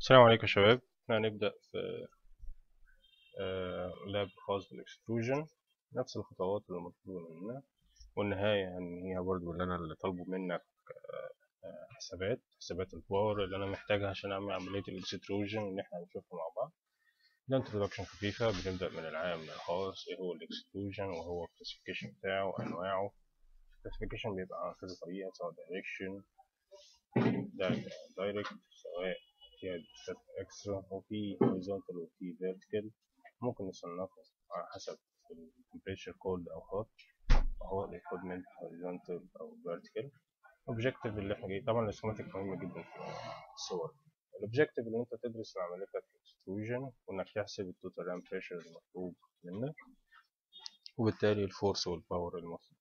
السلام عليكم يا شباب احنا هنبدأ في لاب خاص بالاكستروجن نفس الخطوات اللي مطلوبة مننا والنهاية هنهيها برضو اللي أنا اللي طالبه منك آه، حسابات حسابات الباور اللي أنا محتاجها عشان أعمل عملية الاكستروجن اللي احنا هنشوفها مع بعض ده انترودكشن خفيفة بنبدأ من العام للخاص ايه هو الاكستروجن وهو الكلاسيفيكيشن بتاعه وأنواعه الكلاسيفيكيشن بيبقى عن كذا طريقة سواء دايركشن دايركت سواء فيها بيستات اكسترا وفي horizontal وفي vertical ممكن نصنفه على حسب التمبريتشر كولد او هوت اهو الايكويبمنت horizontal او vertical الاوبجيكتيف اللي احنا جاي طبعا السكيماتيك مهم جدا في الصور الاوبجيكتيف اللي انت تدرس العمليه بتاعت الاكستروجن وانك تحسب التوتال رام بريشر المطلوب منك وبالتالي الفورس والباور المطلوب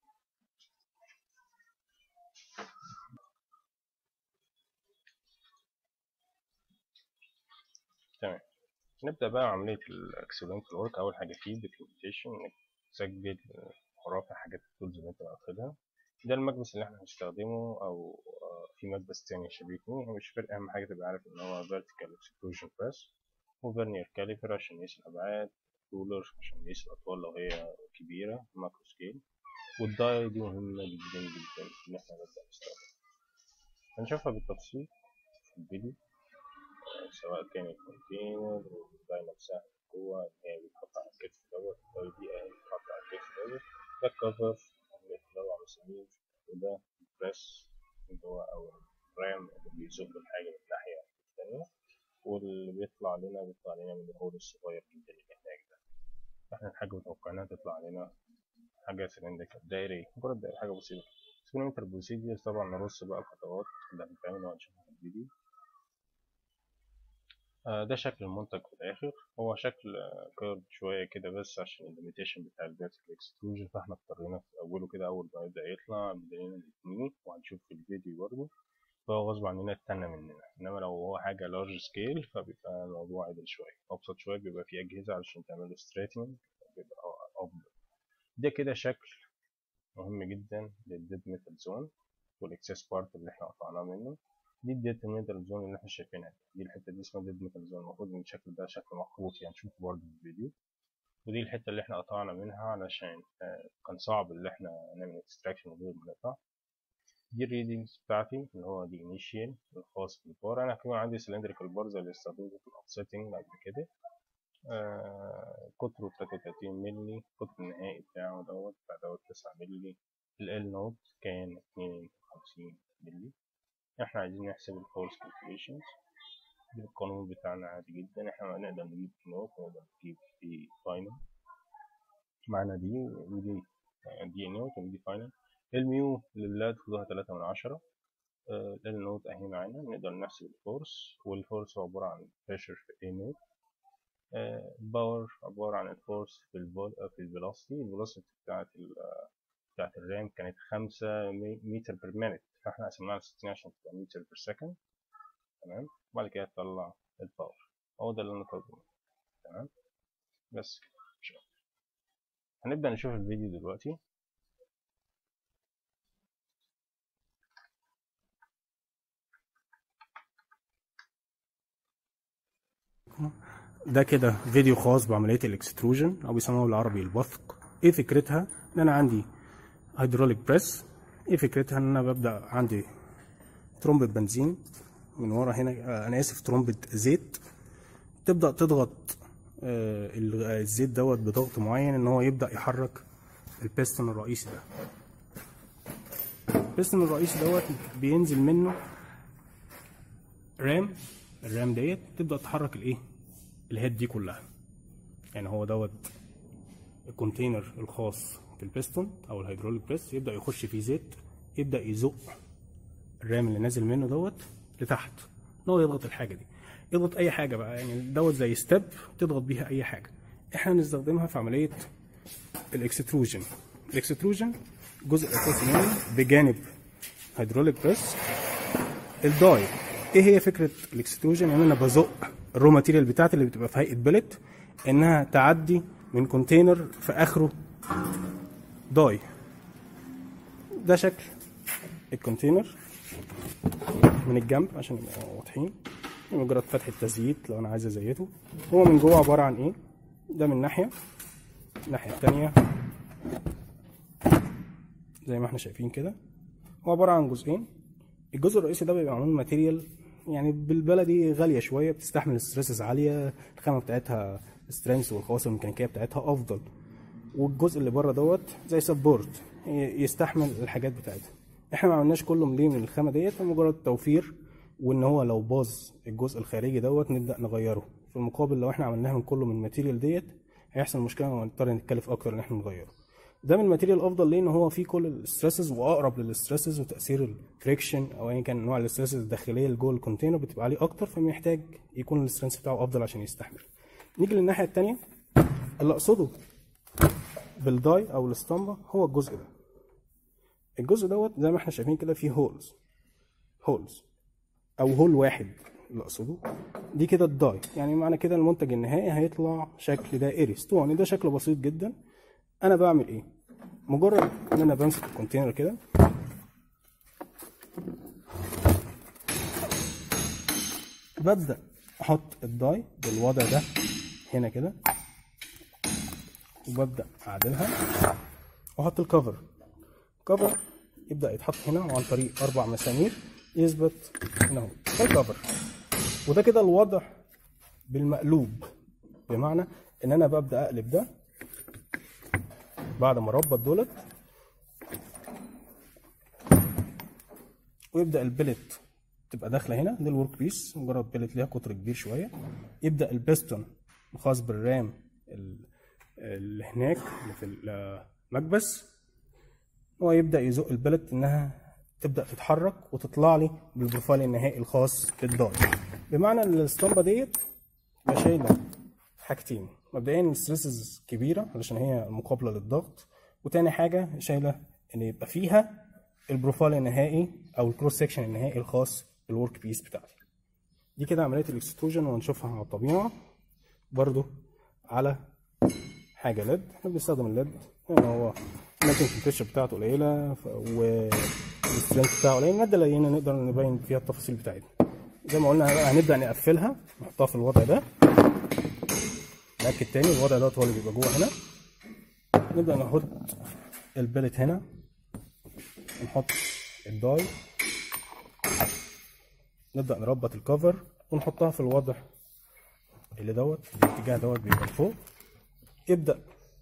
تمام نبدأ بقى عملية الأكسلنت ورك أول حاجة فيه دوكيومنتيشن إنك تسجل وراك حاجات التولز اللي أنت واخدها ده المكبس اللي احنا هنستخدمه أو في مكبس تاني شبيه ليه مش فارق أهم حاجة تبقى عارف إن هو vertical extrusion press وفيرنير كاليبر عشان نقيس الأبعاد رولر عشان نقيس الأطوال لو هي كبيرة ماكرو سكيل والداي دي مهمة جدا جدا إن احنا نبدأ نستخدمها هنشوفها بالتفصيل في الفيديو سواء كان الكونتينر والداي نفسها جوه إن هي بتتحط على الكتف دوت الداي دي أهي بتتحط على الكتف دوت ده الكفر اللي بيطلع مسامير وده البريس اللي هو أو الرام اللي بيزق الحاجة من الناحية التانية واللي بيطلع لنا بيطلع لنا من الهول الصغير جدا اللي هناك ده احنا الحاجة متوقعينها تطلع لنا حاجة سلندريكال دايرية مجرد دايرة حاجة بسيطة سبيرمنتال بروسيديرز طبعا نرص بقى الخطوات اللي هنتعمل وهنشوفها في الفيديو آه ده شكل المنتج في الآخر هو شكل كيرد شوية كده بس عشان الليميتيشن بتاع الفيرتيكال اكستروجن فاحنا اضطرينا في أوله كده أول ما يبدأ يطلع بدأنا نتنيه وهنشوف في الفيديو برضه فهو غصب عننا اتنى مننا إنما لو هو حاجة لارج سكيل فبيبقى الموضوع عدل شوية أبسط شوية بيبقى فيه أجهزة علشان تعمله ستريتنج بيبقى أفضل ده كده شكل مهم جدا للديد ميتال زون والاكسس بارت اللي احنا قطعناه منه دي الديد ميتال زون اللي احنا شايفينها دي الحته دي اسمها ديد ميتال زون المفروض ان الشكل ده شكل مخروط يعني نشوفه برضه في الفيديو ودي الحته اللي احنا قطعنا منها علشان كان صعب اللي احنا نعمل اكستراكشن من غير ما نقطع دي الريدنجز بتاعتي اللي هو دي انيشيال الخاص بالبار انا كمان عندي سلندريكال بار زي اللي استخدمته في الاوفسيتنج قبل كده آه قطره 33 مللي القطر النهائي بتاعه دوت بتاع دوت 9 مللي ال نوت كان 52 مللي احنا عايزين نحسب الفورس كالكوليشنز بالقانون بتاعنا عادي جدا احنا نقدر نجيب نوت ونقدر نجيب دي فاينل معانا دي ودي دي نوت ودي فاينل الميو لللاد خدوها تلاتة من عشرة ال نوت اهي معانا نقدر نحسب الفورس والفورس هو عبارة عن بريشر في A نوت الباور عبارة عن الفورس في الفول في الفيلوسيتي الفيلوسيتي بتاعت ال بتاعت الرام كانت خمسة متر بير مينت فاحنا قسمناها لستين عشان تبقى متر بير سكند تمام وبعد كده تطلع الباور هو ده اللي انا طالبه تمام بس كده مش أكتر هنبدأ نشوف الفيديو دلوقتي ده كده فيديو خاص بعملية الاكستروجن او بيسموه بالعربي البثق ايه فكرتها ان انا عندي هيدروليك بريس ايه فكرتها ان انا ببدأ عندي ترومبة بنزين من ورا هنا آه انا اسف ترومبة زيت تبدأ تضغط آه الزيت دوت بضغط معين ان هو يبدأ يحرك البيستون الرئيسي ده البيستون الرئيسي دوت بينزل منه رام الرام ديت تبدأ تحرك الايه الهيد دي كلها يعني هو دوت الكونتينر الخاص بالبيستون او الهيدروليك بريس يبدا يخش فيه زيت يبدا يزق الرام اللي نازل منه دوت لتحت ان هو يضغط الحاجه دي يضغط اي حاجه بقى يعني دوت زي ستيب تضغط بيها اي حاجه احنا هنستخدمها في عمليه الاكستروجن الاكستروجن جزء اساسي منه بجانب هيدروليك بريس الداي ايه هي فكره الاكستروجن ان انا بزق الرو ماتيريال بتاعتي اللي بتبقى في هيئه بلت انها تعدي من كونتينر في اخره داي ده شكل الكونتينر من الجنب عشان نبقى واضحين مجرد فتح التزييت لو انا عايز ازيته هو من جوه عباره عن ايه ده من ناحيه الناحيه التانية زي ما احنا شايفين كده هو عباره عن جزئين الجزء الرئيسي ده بيبقى معمول من ماتيريال يعني بالبلدي غاليه شويه بتستحمل ستريسز عاليه الخامه بتاعتها سترينث والخواص الميكانيكيه بتاعتها افضل والجزء اللي بره دوت زي سبورت يستحمل الحاجات بتاعتها احنا ما عملناش كله ليه من الخامه ديت مجرد توفير وان هو لو باظ الجزء الخارجي دوت نبدا نغيره في المقابل لو احنا عملناها من كله من الماتيريال ديت هيحصل مشكله ونضطر نتكلف اكتر ان احنا نغيره ده من الماتيريال افضل ليه ان هو فيه كل الستريسز واقرب للستريسز وتاثير الفريكشن او ايا كان نوع الستريسز الداخليه اللي جوه الكونتينر بتبقى عليه اكتر فمحتاج يكون السترينث بتاعه افضل عشان يستحمل نيجي للناحيه الثانيه اللي اقصده بالداي او الاسطمبه هو الجزء ده الجزء دوت زي ما احنا شايفين كده فيه هولز هولز او هول واحد اللي اقصده دي كده الداي يعني معنى كده المنتج النهائي هيطلع شكل دائري اسطواني ده شكله بسيط جدا انا بعمل ايه مجرد ان انا بمسك الكونتينر كده ببدا احط الداي بالوضع ده هنا كده وببدا اعدلها واحط الكفر كفر يبدا يتحط هنا عن طريق اربع مسامير يثبت هنا اهو ده الكفر وده كده الوضع بالمقلوب بمعنى ان انا ببدا اقلب ده بعد ما اربط دولت ويبدا البلت تبقى داخله هنا دي الورك بيس مجرد بلت ليها قطر كبير شويه يبدا البستون الخاص بالرام اللي هناك اللي في المكبس هو يبدا يزق البلت انها تبدا تتحرك وتطلع لي بالبروفايل النهائي الخاص بالداي بمعنى ان الاسطمبه ديت شايله حاجتين مبدئيا الستريسز كبيره علشان هي مقابله للضغط وتاني حاجه شايله ان يبقى فيها البروفايل النهائي او الكروس سكشن النهائي الخاص بالورك بيس بتاعتي دي كده عمليه الاكستروجن وهنشوفها على الطبيعه برضو على حاجه ليد احنا بنستخدم الليد يعني هو الميلتنج تمبريتشر بتاعته قليله والسترينث بتاعه قليل الماده لينه نقدر نبين فيها التفاصيل بتاعتنا زي ما قلنا هنبدا نقفلها نحطها في الوضع ده ناكد تاني الوضع دوت هو اللي بيبقى جوه هنا نبدا نحط البلت هنا نحط الداي نبدا نربط الكفر ونحطها في الوضع اللي دوت الاتجاه دوت بيبقى لفوق يبدا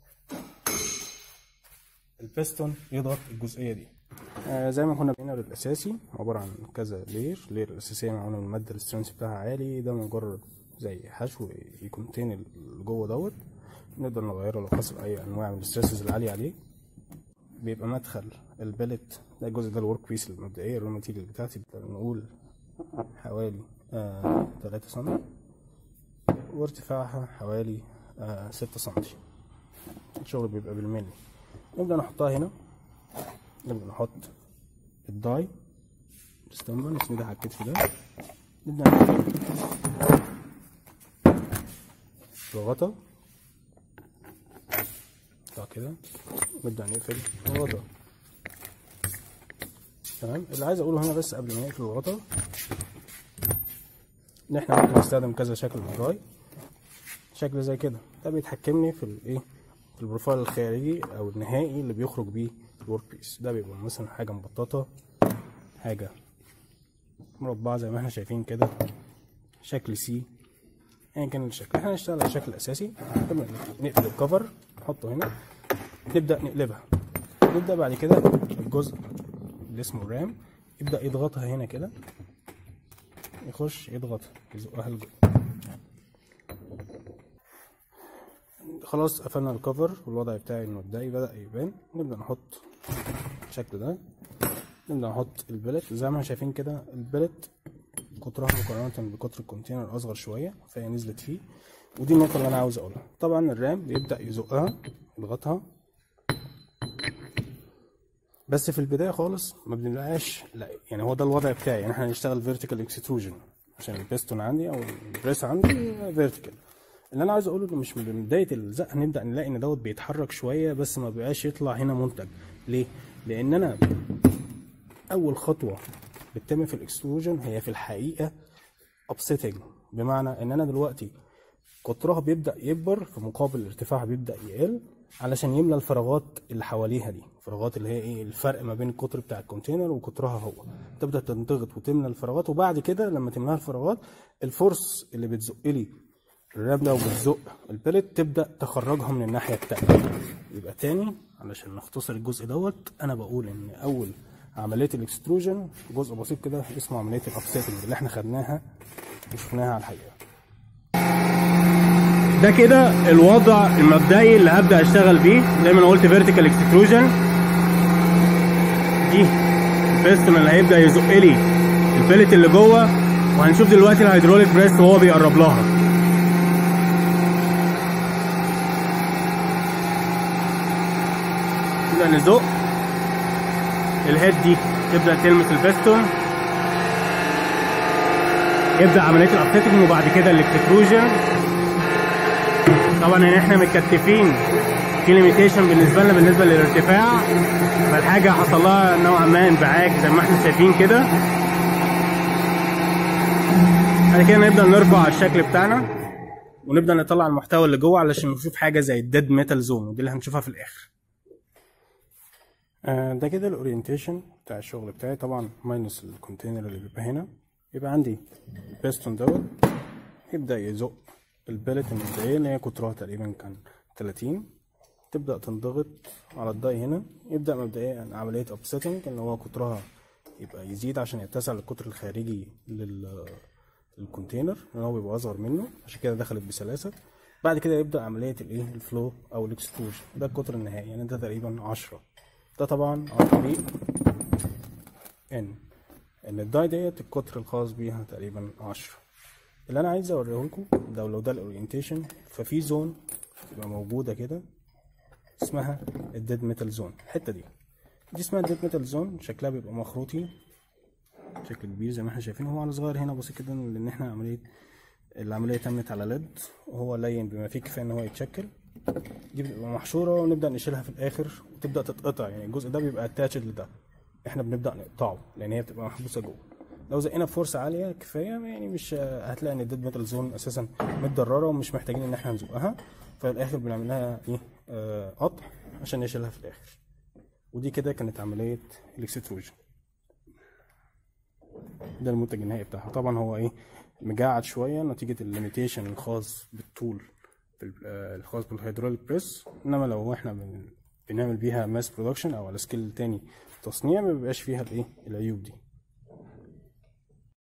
البستون يضغط الجزئيه دي آه زي ما كنا بينا الاساسي عباره عن كذا لير اللير الاساسيه معموله من الماده السترينث بتاعها عالي ده مجرد زي حشو يكونتين اللي جوه دوت نقدر نغيره لو حصل اي انواع من الستريسز العاليه عليه بيبقى مدخل البلت ده الجزء ده الورك بيس المبدئيه الرو ماتيريال بتاعتي نقول حوالي آه 3 سم وارتفاعها حوالي آه 6 سم الشغل بيبقى بالملي نبدأ نحطها هنا نبدأ نحط الداي استنى نسندها على الكتف ده نبدأ نقفل الغطا طبعا كده نبدأ نقفل الغطا تمام اللي عايز اقوله هنا بس قبل ما نقفل الغطا ان احنا ممكن نستخدم كذا شكل من الداي شكل زي كده ده بيتحكمني في الايه في البروفايل الخارجي او النهائي اللي بيخرج بيه الورك بيس ده بيبقى مثلا حاجه مبططه حاجه مربعه زي ما احنا شايفين كده شكل سي ايا يعني كان الشكل احنا هنشتغل على الشكل الاساسي نقفل الكفر نحطه هنا نبدا نقلبها نبدا بعد كده الجزء اللي اسمه الرام يبدا يضغطها هنا كده يخش يضغط يزقها لجوه خلاص قفلنا الكفر والوضع بتاعي المبدئي بدأ يبان نبدأ نحط الشكل ده نبدأ نحط البلت زي ما احنا شايفين كده البلت قطرها مقارنة بقطر الكونتينر أصغر شوية فهي نزلت فيه ودي النقطة اللي أنا عاوز أقولها طبعا الرام بيبدأ يزقها يضغطها بس في البداية خالص ما بنلاقيش لا يعني هو ده الوضع بتاعي يعني احنا هنشتغل فيرتيكال اكستروجن عشان البيستون عندي أو البريس عندي فيرتيكال اللي انا عايز اقوله ان مش من بدايه الزق هنبدا نلاقي ان دوت بيتحرك شويه بس ما بيبقاش يطلع هنا منتج ليه لان انا اول خطوه بتتم في الاكستروجن هي في الحقيقه upsetting بمعنى ان انا دلوقتي قطرها بيبدا يكبر في مقابل ارتفاعها بيبدا يقل علشان يملى الفراغات اللي حواليها دي الفراغات اللي هي ايه الفرق ما بين القطر بتاع الكونتينر وقطرها هو تبدا تنضغط وتملى الفراغات وبعد كده لما تملاها الفراغات الفورس اللي بتزق لي الراب ده وبتزق البلت تبدا تخرجها من الناحيه التانية يبقى تاني علشان نختصر الجزء دوت انا بقول ان اول عمليه الاكستروجن جزء بسيط كده اسمه عمليه الابسيتنج اللي احنا خدناها وشفناها على الحقيقه ده كده الوضع المبدئي اللي هبدا اشتغل بيه زي ما انا قلت فيرتيكال اكستروجن دي البيستون اللي هيبدا يزق لي البلت اللي جوه وهنشوف دلوقتي الهيدروليك بريس وهو بيقرب لها نبدا نزق الهيد دي تبدا تلمس البيستون يبدا عمليه الابتيتنج وبعد كده الاكستروجن طبعا ان احنا متكتفين في ليميتيشن بالنسبه لنا بالنسبه للارتفاع فالحاجه حصل لها نوعا ما انبعاج زي ما احنا شايفين كده بعد كده نبدا نرفع الشكل بتاعنا ونبدا نطلع المحتوى اللي جوه علشان نشوف حاجه زي الديد ميتال زون ودي اللي هنشوفها في الاخر آه، ده كده الاورينتيشن بتاع الشغل بتاعي طبعا ماينس الكونتينر اللي بيبقى هنا يبقى عندي البيستون دوت يبدا يزق البلت المبدئيه اللي هي قطرها تقريبا كان 30 تبدا تنضغط على الداي هنا يبدا مبدئيا عمليه ابسيتنج اللي هو قطرها يبقى يزيد عشان يتسع للقطر الخارجي لل للكونتينر اللي هو بيبقى اصغر منه عشان كده دخلت بسلاسه بعد كده يبدا عمليه الايه الفلو او الاكستروجن ده القطر النهائي يعني ده تقريبا 10 ده طبعا عن طريق ان ان الداي ديت القطر الخاص بيها تقريبا 10 اللي انا عايز اوريه لكم ده لو ده الاورينتيشن ففي زون تبقى موجوده كده اسمها الديد ميتال زون الحته دي دي اسمها الديد ميتال زون شكلها بيبقى مخروطي شكل كبير زي ما احنا شايفين هو على صغير هنا بسيط جدا لان احنا عمليه العمليه تمت على ليد وهو لين بما فيه كفايه ان هو يتشكل دي بتبقى محشوره ونبدا نشيلها في الاخر وتبدا تتقطع يعني الجزء ده بيبقى اتاتشد لده احنا بنبدا نقطعه لان هي بتبقى محبوسه جوه لو زقنا بفرصه عاليه كفايه يعني مش هتلاقي ان الديد ميتال زون اساسا متضرره ومش محتاجين ان احنا نزقها ففي الاخر بنعمل لها ايه آه قطع عشان نشيلها في الاخر ودي كده كانت عمليه الاكستروجن ده المنتج النهائي بتاعها طبعا هو ايه مجعد شويه نتيجه الليميتيشن الخاص بالطول بال- آه، الخاص بالهيدروليك بريس انما لو احنا بن- بنعمل بيها ماس برودكشن او على سكيل تاني تصنيع ما بيبقاش فيها الايه العيوب دي